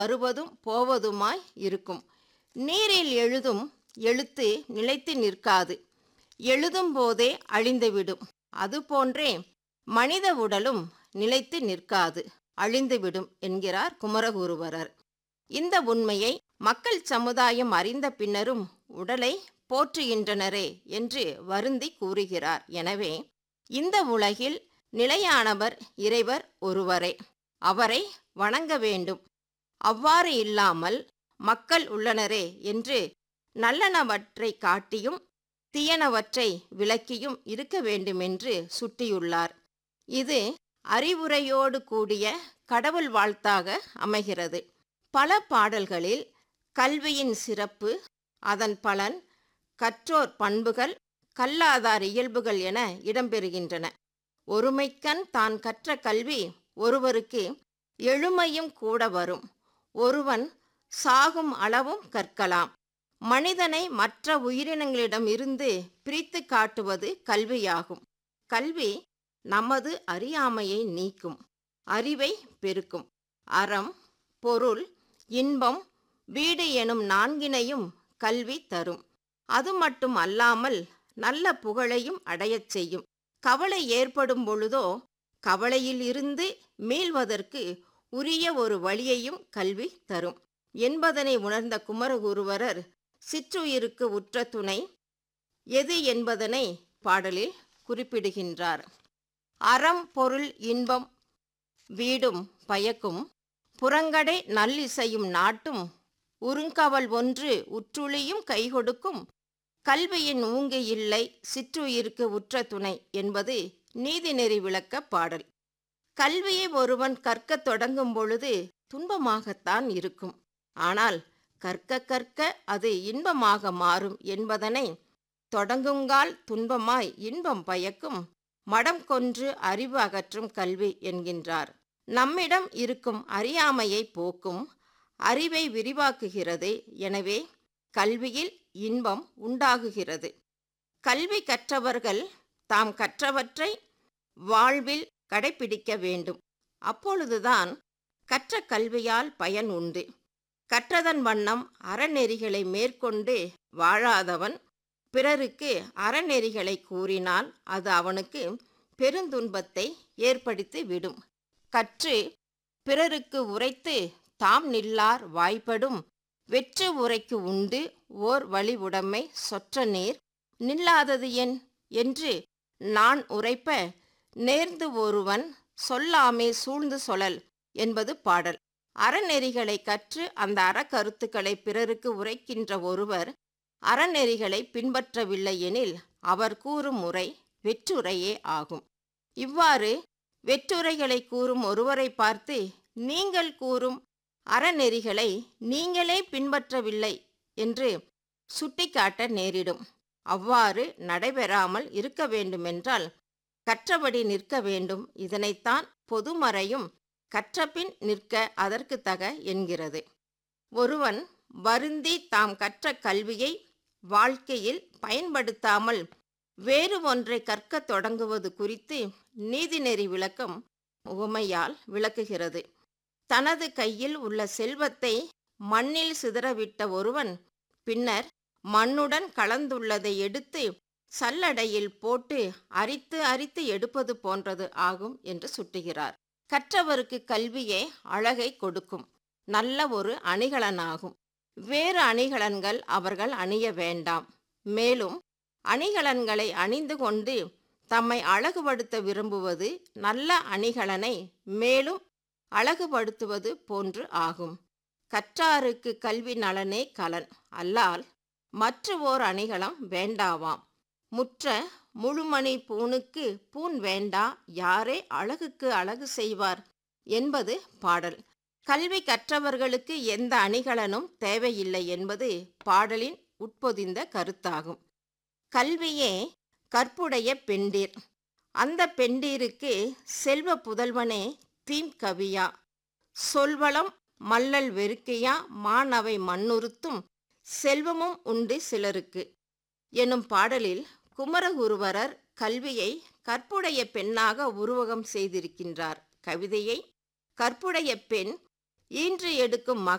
வருவதும் போவதுமாய் இருக்கும் நீரில் எழுதும் எழுத்து நிலைத்து நிற்காது எழுதும் போதே அழிந்துவிடும் அதுபோன்றே மனித உடலும் நிலைத்து நிற்காது அழிந்துவிடும் என்கிறார் குமரகுருவரர் இந்த உண்மையை மக்கள் சமுதாயம் அறிந்த பின்னரும் உடலை போற்றுகின்றனரே என்று வருந்தி கூறுகிறார் எனவே இந்த உலகில் நிலையானவர் இறைவர் ஒருவரே அவரை வணங்க வேண்டும் அவ்வாறு இல்லாமல் மக்கள் உள்ளனரே என்று நல்லனவற்றை காட்டியும் தீயனவற்றை விளக்கியும் இருக்க வேண்டுமென்று சுட்டியுள்ளார் இது அறிவுரையோடு கூடிய கடவுள் வாழ்த்தாக அமைகிறது பல பாடல்களில் கல்வியின் சிறப்பு அதன் பலன் கற்றோர் பண்புகள் கல்லாதார் இயல்புகள் என இடம்பெறுகின்றன ஒருமைக்கண் தான் கற்ற கல்வி ஒருவருக்கு எழுமையும் கூட வரும் ஒருவன் சாகும் அளவும் கற்கலாம் மனிதனை மற்ற உயிரினங்களிடம் இருந்து பிரித்து காட்டுவது கல்வியாகும் கல்வி நமது அறியாமையை நீக்கும் அறிவை பெருக்கும் அறம் பொருள் இன்பம் வீடு எனும் நான்கினையும் கல்வி தரும் அது மட்டும் அல்லாமல் நல்ல புகழையும் அடையச் செய்யும் கவலை ஏற்படும் பொழுதோ கவலையில் இருந்து மீள்வதற்கு உரிய ஒரு வழியையும் கல்வி தரும் என்பதனை உணர்ந்த குமரகுருவரர் சிற்றுயிருக்கு உற்ற துணை எது என்பதனை பாடலில் குறிப்பிடுகின்றார் அறம் பொருள் இன்பம் வீடும் பயக்கும் புறங்கடை நல்லிசையும் நாட்டும் உருங்கவல் ஒன்று உற்றுளியும் கைகொடுக்கும் கல்வியின் ஊங்கு இல்லை சிற்றுயிருக்கு உற்ற துணை என்பது நீதிநெறி விளக்க பாடல் கல்வியை ஒருவன் கற்கத் தொடங்கும் பொழுது துன்பமாகத்தான் இருக்கும் ஆனால் கற்க கற்க அது இன்பமாக மாறும் என்பதனை தொடங்குங்கால் துன்பமாய் இன்பம் பயக்கும் மடம் கொன்று அறிவு அகற்றும் கல்வி என்கின்றார் நம்மிடம் இருக்கும் அறியாமையை போக்கும் அறிவை விரிவாக்குகிறது எனவே கல்வியில் இன்பம் உண்டாகுகிறது கல்வி கற்றவர்கள் தாம் கற்றவற்றை வாழ்வில் கடைபிடிக்க வேண்டும் அப்பொழுதுதான் கற்ற கல்வியால் பயன் உண்டு கற்றதன் வண்ணம் அறநெறிகளை மேற்கொண்டு வாழாதவன் பிறருக்கு அறநெறிகளை கூறினால் அது அவனுக்கு பெருந்துன்பத்தை ஏற்படுத்தி விடும் கற்று பிறருக்கு உரைத்து தாம் நில்லார் வாய்ப்படும் வெற்று உரைக்கு உண்டு ஓர் வழி உடைமை சொற்ற நீர் நில்லாதது என் என்று நான் உரைப்ப நேர்ந்து ஒருவன் சொல்லாமே சூழ்ந்து சொலல் என்பது பாடல் அறநெறிகளை கற்று அந்த அறக்கருத்துக்களை பிறருக்கு உரைக்கின்ற ஒருவர் அறநெறிகளை பின்பற்றவில்லை எனில் அவர் கூறும் முறை வெற்றுரையே ஆகும் இவ்வாறு வெற்றுரைகளை கூறும் ஒருவரை பார்த்து நீங்கள் கூறும் அறநெறிகளை நீங்களே பின்பற்றவில்லை என்று சுட்டிக்காட்ட நேரிடும் அவ்வாறு நடைபெறாமல் இருக்க வேண்டுமென்றால் கற்றபடி நிற்க வேண்டும் இதனைத்தான் பொதுமறையும் கற்றபின் நிற்க அதற்கு தக என்கிறது ஒருவன் வருந்தி தாம் கற்ற கல்வியை வாழ்க்கையில் பயன்படுத்தாமல் வேறு ஒன்றை கற்கத் தொடங்குவது குறித்து நீதிநெறி விளக்கம் உவமையால் விளக்குகிறது தனது கையில் உள்ள செல்வத்தை மண்ணில் சிதறவிட்ட ஒருவன் பின்னர் மண்ணுடன் கலந்துள்ளதை எடுத்து சல்லடையில் போட்டு அரித்து அரித்து எடுப்பது போன்றது ஆகும் என்று சுட்டுகிறார் கற்றவருக்கு கல்வியே அழகை கொடுக்கும் நல்ல ஒரு அணிகலனாகும் வேறு அணிகலன்கள் அவர்கள் அணிய வேண்டாம் மேலும் அணிகலன்களை அணிந்து கொண்டு தம்மை அழகுபடுத்த விரும்புவது நல்ல அணிகலனை மேலும் அழகுபடுத்துவது போன்று ஆகும் கற்றாருக்கு கல்வி நலனே கலன் அல்லால் மற்ற ஓர் அணிகலம் வேண்டாவாம் முற்ற முழுமணி பூணுக்கு பூன் வேண்டா யாரே அழகுக்கு அழகு செய்வார் என்பது பாடல் கல்வி கற்றவர்களுக்கு எந்த அணிகலனும் தேவையில்லை என்பது பாடலின் உட்பொதிந்த கருத்தாகும் கல்வியே கற்புடைய பெண்டீர் அந்த பெண்டீருக்கு செல்வ புதல்வனே தீம் கவியா சொல்வளம் மல்லல் வெறுக்கையா மானவை மண்ணுறுத்தும் செல்வமும் உண்டு சிலருக்கு எனும் பாடலில் குமரகுருவரர் கல்வியை கற்புடைய பெண்ணாக உருவகம் செய்திருக்கின்றார் கவிதையை கற்புடைய பெண் ஈன்று எடுக்கும்